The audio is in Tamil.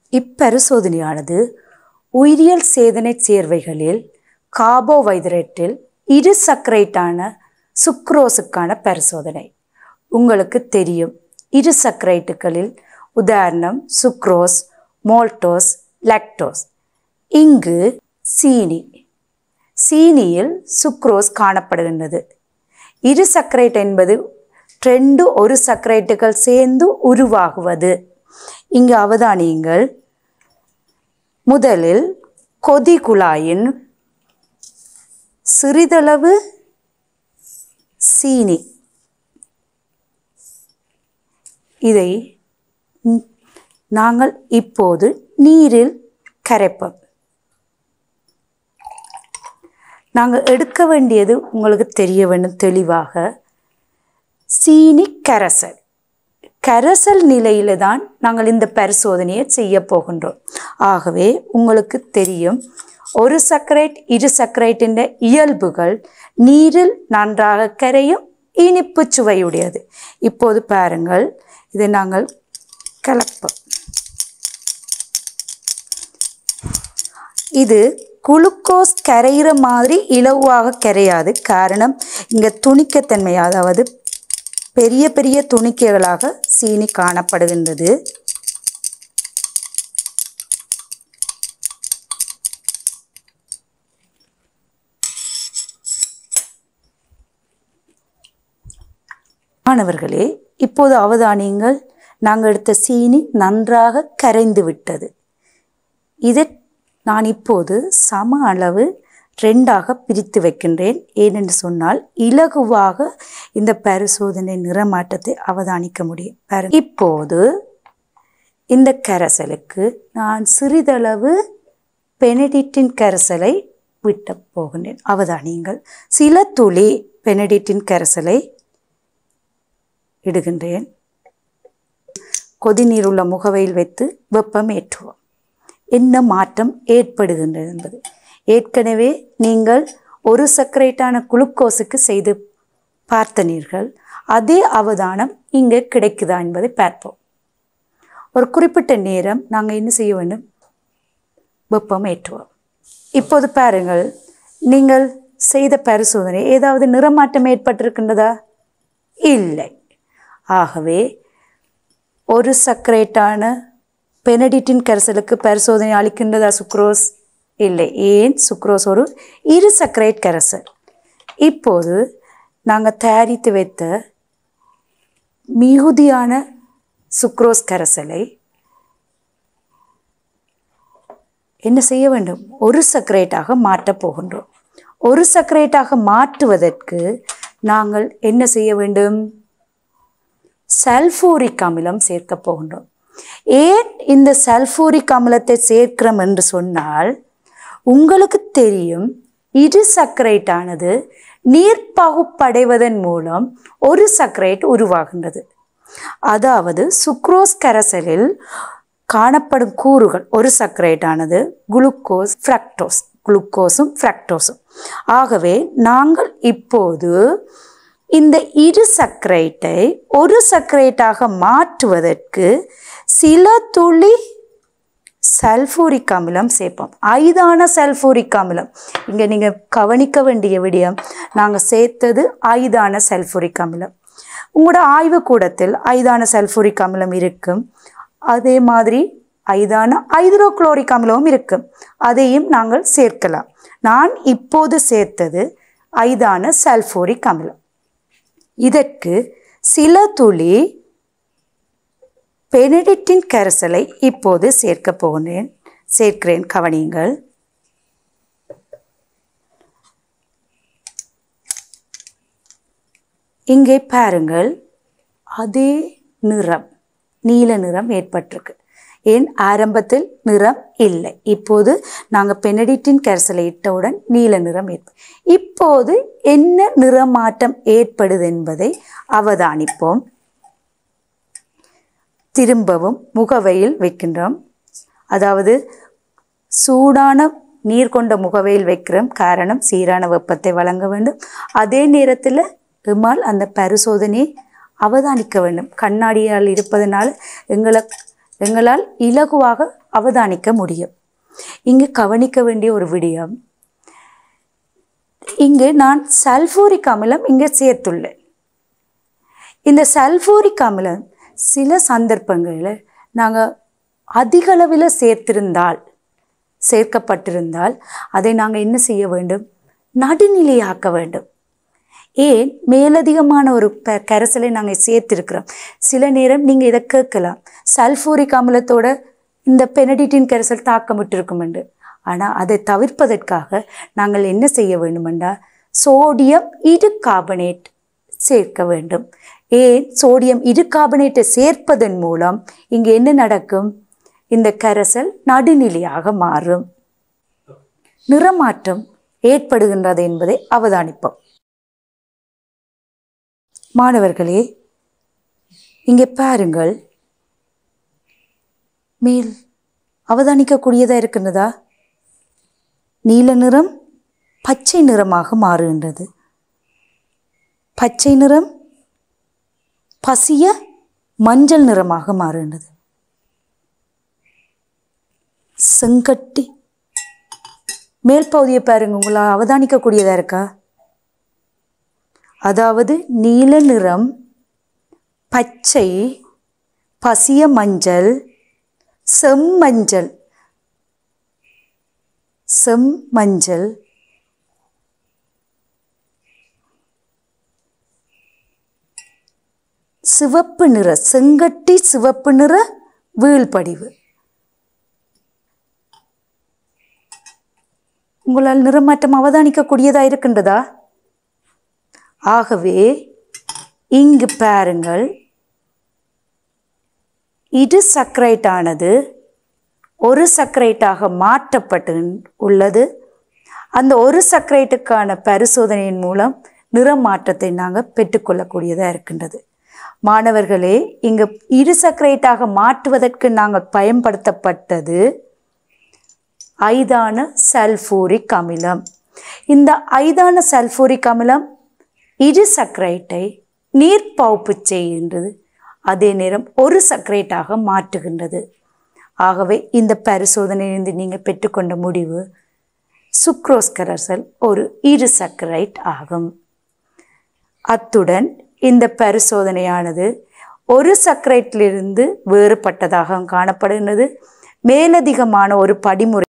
இப்பரிசோதனையானது உயிரியல் சேதனை சேர்வைகளில் கார்போஹைட்ரேட்டில் இரு சர்க்கரைட்டான சுக்ரோஸுக்கான பரிசோதனை உங்களுக்கு தெரியும் இரு சர்க்கரைட்டுகளில் உதாரணம் சுக்ரோஸ் மோல்டோஸ் லாக்டோஸ் இங்கு சீனி சீனியில் சுக்ரோஸ் காணப்படுகின்றது இரு சர்க்கரைட் என்பது ரெண்டு ஒரு சர்க்கரைட்டுகள் சேர்ந்து உருவாகுவது இங்கு அவதானியுங்கள் முதலில் கொதி குழாயின் சிறிதளவு சீனி இதை ம், நாங்கள் இப்போது நீரில் கரைப்போம் நாங்கள் எடுக்க வேண்டியது உங்களுக்கு தெரிய வேண்டும் தெளிவாக சீனி கரைசல் கரைசல் நிலையில தான் நாங்கள் இந்த பரிசோதனையை செய்ய போகின்றோம் ஆகவே உங்களுக்கு தெரியும் ஒரு சர்க்கரைட் இரு சர்க்கரைட்டின் இயல்புகள் நீரில் நன்றாக கரையும் இனிப்பு சுவையுடையது இப்போது பாருங்கள் இதை நாங்கள் கலப்போம் இது குளுக்கோஸ் கரையிற மாதிரி இலவாக கரையாது காரணம் இங்கே துணிக்கத்தன்மை அதாவது பெரிய பெரிய துணிக்கைகளாக சீனி காணப்படுகின்றது மாணவர்களே இப்போது அவதானியங்கள் நாங்கள் எடுத்த சீனி நன்றாக கரைந்து விட்டது இதை நான் இப்போது சம அளவு ரெண்டாக பிரித்து வைக்கின்றேன் ஏனென்று சொன்னால் இலகுவாக இந்த பரிசோதனை நிறமாற்றத்தை அவதானிக்க முடியும் பாருங்க. இப்போது இந்த கரைசலுக்கு நான் சிறிதளவு பெனடிக்டின் கரைசலை விட்ட போகின்றேன் அவதானியுங்கள் சில துளி பெனடிக்டின் கரைசலை இடுகின்றேன் கொதிநீர் உள்ள முகவையில் வைத்து வெப்பம் ஏற்றுவோம் என்ன மாற்றம் ஏற்படுகின்றது என்பது ஏற்கனவே நீங்கள் ஒரு சர்க்கரைட்டான குளுக்கோஸுக்கு செய்து பார்த்தனீர்கள் அதே அவதானம் இங்கே கிடைக்குதா என்பதை பார்ப்போம் ஒரு குறிப்பிட்ட நேரம் நாங்கள் என்ன செய்ய வேண்டும் வெப்பம் ஏற்றுவோம் இப்போது பாருங்கள் நீங்கள் செய்த பரிசோதனை ஏதாவது நிறமாற்றம் ஏற்பட்டிருக்கின்றதா இல்லை ஆகவே ஒரு சர்க்கரேட்டான பெனடிட்டின் கரைசலுக்கு பரிசோதனை அளிக்கின்றதா சுக்ரோஸ் இல்லை ஏன் சுக்ரோஸ் ஒரு இரு சர்க்கரேட் கரைசல் இப்போது நாங்கள் தயாரித்து வைத்த மிகுதியான சுக்ரோஸ் கரைசலை என்ன செய்ய வேண்டும் ஒரு சர்க்கரேட்டாக மாற்றப் போகின்றோம் ஒரு சர்க்கரேட்டாக மாற்றுவதற்கு நாங்கள் என்ன செய்ய வேண்டும் சல்ஃபூரிக் அமிலம் சேர்க்க போகின்றோம் ஏன் இந்த சல்ஃபூரிக் அமிலத்தை சேர்க்கிறோம் என்று சொன்னால் உங்களுக்கு தெரியும் இரு சர்க்கரைட்டானது நீர் பகுப்படைவதன் மூலம் ஒரு சர்க்கரைட் உருவாகின்றது அதாவது சுக்ரோஸ் கரைசலில் காணப்படும் கூறுகள் ஒரு சர்க்கரைட்டானது குளுக்கோஸ் ஃப்ரக்டோஸ் குளுக்கோஸும் ஃப்ரக்டோஸும் ஆகவே நாங்கள் இப்போது இந்த இரு சர்க்கரைட்டை ஒரு சர்க்கரைட்டாக மாற்றுவதற்கு சில துளி சல்ஃபூரிக் அமிலம் சேர்ப்போம் ஐதான சல்ஃபூரிக் அமிலம் இங்கே நீங்கள் கவனிக்க வேண்டிய விடயம் நாங்கள் சேர்த்தது ஐதான சல்ஃபூரிக் அமிலம் உங்களோட ஆய்வுக்கூடத்தில் ஐதான சல்ஃபூரிக் அமிலம் இருக்கும் அதே மாதிரி ஐதான ஹைட்ரோக்ளோரிக் அமிலமும் இருக்கும் அதையும் நாங்கள் சேர்க்கலாம் நான் இப்போது சேர்த்தது ஐதான சல்ஃபூரிக் அமிலம் இதற்கு சில துளி பெனடிக்டின் கரைசலை இப்போது சேர்க்க போகிறேன் சேர்க்கிறேன் கவனியுங்கள் இங்கே பாருங்கள் அதே நிறம் நீல நிறம் ஏற்பட்டிருக்கு ஏன் ஆரம்பத்தில் நிறம் இல்லை இப்போது நாங்கள் பெனடிக்டின் கரைசலை இட்டவுடன் நீல நிறம் ஏற்ப இப்போது என்ன நிறமாற்றம் ஏற்படுது என்பதை அவதானிப்போம் திரும்பவும் முகவையில் வைக்கின்றோம் அதாவது சூடான நீர் கொண்ட முகவையில் வைக்கிறோம் காரணம் சீரான வெப்பத்தை வழங்க வேண்டும் அதே நேரத்தில் எம்மால் அந்த பரிசோதனையை அவதானிக்க வேண்டும் கண்ணாடியால் இருப்பதனால எங்களை எங்களால் இலகுவாக அவதானிக்க முடியும் இங்கு கவனிக்க வேண்டிய ஒரு விடயம் இங்கு நான் சல்ஃபூரிக் அமிலம் இங்கே சேர்த்துள்ளேன் இந்த சல்ஃபூரிக் அமிலம் சில சந்தர்ப்பங்களில் நாங்கள் அதிக அளவில் சேர்த்திருந்தால் சேர்க்கப்பட்டிருந்தால் அதை நாங்கள் என்ன செய்ய வேண்டும் நடுநிலையாக்க வேண்டும் ஏன் மேலதிகமான ஒரு ப கரைசலை நாங்கள் சேர்த்திருக்கிறோம் சில நேரம் நீங்கள் இதை கேட்கலாம் சல்ஃபூரிக் அமிலத்தோட இந்த பெனடிட்டின் கரைசல் தாக்கமிட்டிருக்கும் என்று ஆனால் அதை தவிர்ப்பதற்காக நாங்கள் என்ன செய்ய வேண்டுமென்றால் சோடியம் இரு கார்பனேட் சேர்க்க வேண்டும் ஏன் சோடியம் இரு கார்பனேட்டை சேர்ப்பதன் மூலம் இங்கே என்ன நடக்கும் இந்த கரைசல் நடுநிலையாக மாறும் நிறமாற்றம் ஏற்படுகின்றது என்பதை அவதானிப்போம் மாணவர்களே இங்கே பாருங்கள் மேல் அவதானிக்கக்கூடியதாக இருக்கின்றதா நீல நிறம் பச்சை நிறமாக மாறுகின்றது பச்சை நிறம் பசிய மஞ்சள் நிறமாக மாறுகின்றது செங்கட்டி மேல் பகுதியை பாருங்க உங்களால் அவதானிக்கக்கூடியதா இருக்கா அதாவது நீல நிறம் பச்சை பசிய மஞ்சள் செம்மஞ்சள் செம்மஞ்சள் சிவப்பு நிற செங்கட்டி சிவப்பு நிற வீழ்படிவு உங்களால் நிறமாற்றம் அவதானிக்கக்கூடியதா இருக்கின்றதா ஆகவே இங்கு பாருங்கள் இரு சக்கரைட்டானது ஒரு சக்கரைட்டாக மாற்றப்பட்டு உள்ளது அந்த ஒரு சக்கரைட்டுக்கான பரிசோதனையின் மூலம் நிறமாற்றத்தை நாங்கள் பெற்றுக்கொள்ளக்கூடியதாக இருக்கின்றது மாணவர்களே இங்கு இரு சக்கரைட்டாக மாற்றுவதற்கு நாங்கள் பயன்படுத்தப்பட்டது ஐதான சல்ஃபூரிக் அமிலம் இந்த ஐதான சல்ஃபூரிக் அமிலம் இரு சக்கரைட்டை நீர்ப்பகுப்பு செய்கின்றது அதே நேரம் ஒரு சக்கரைட்டாக மாற்றுகின்றது ஆகவே இந்த பரிசோதனையிலிருந்து நீங்கள் பெற்றுக்கொண்ட முடிவு சுக்ரோஸ் கரைசல் ஒரு இரு சக்கரைட் ஆகும் அத்துடன் இந்த பரிசோதனையானது ஒரு சக்கரைட்டிலிருந்து வேறுபட்டதாக காணப்படுகின்றது மேலதிகமான ஒரு படிமுறை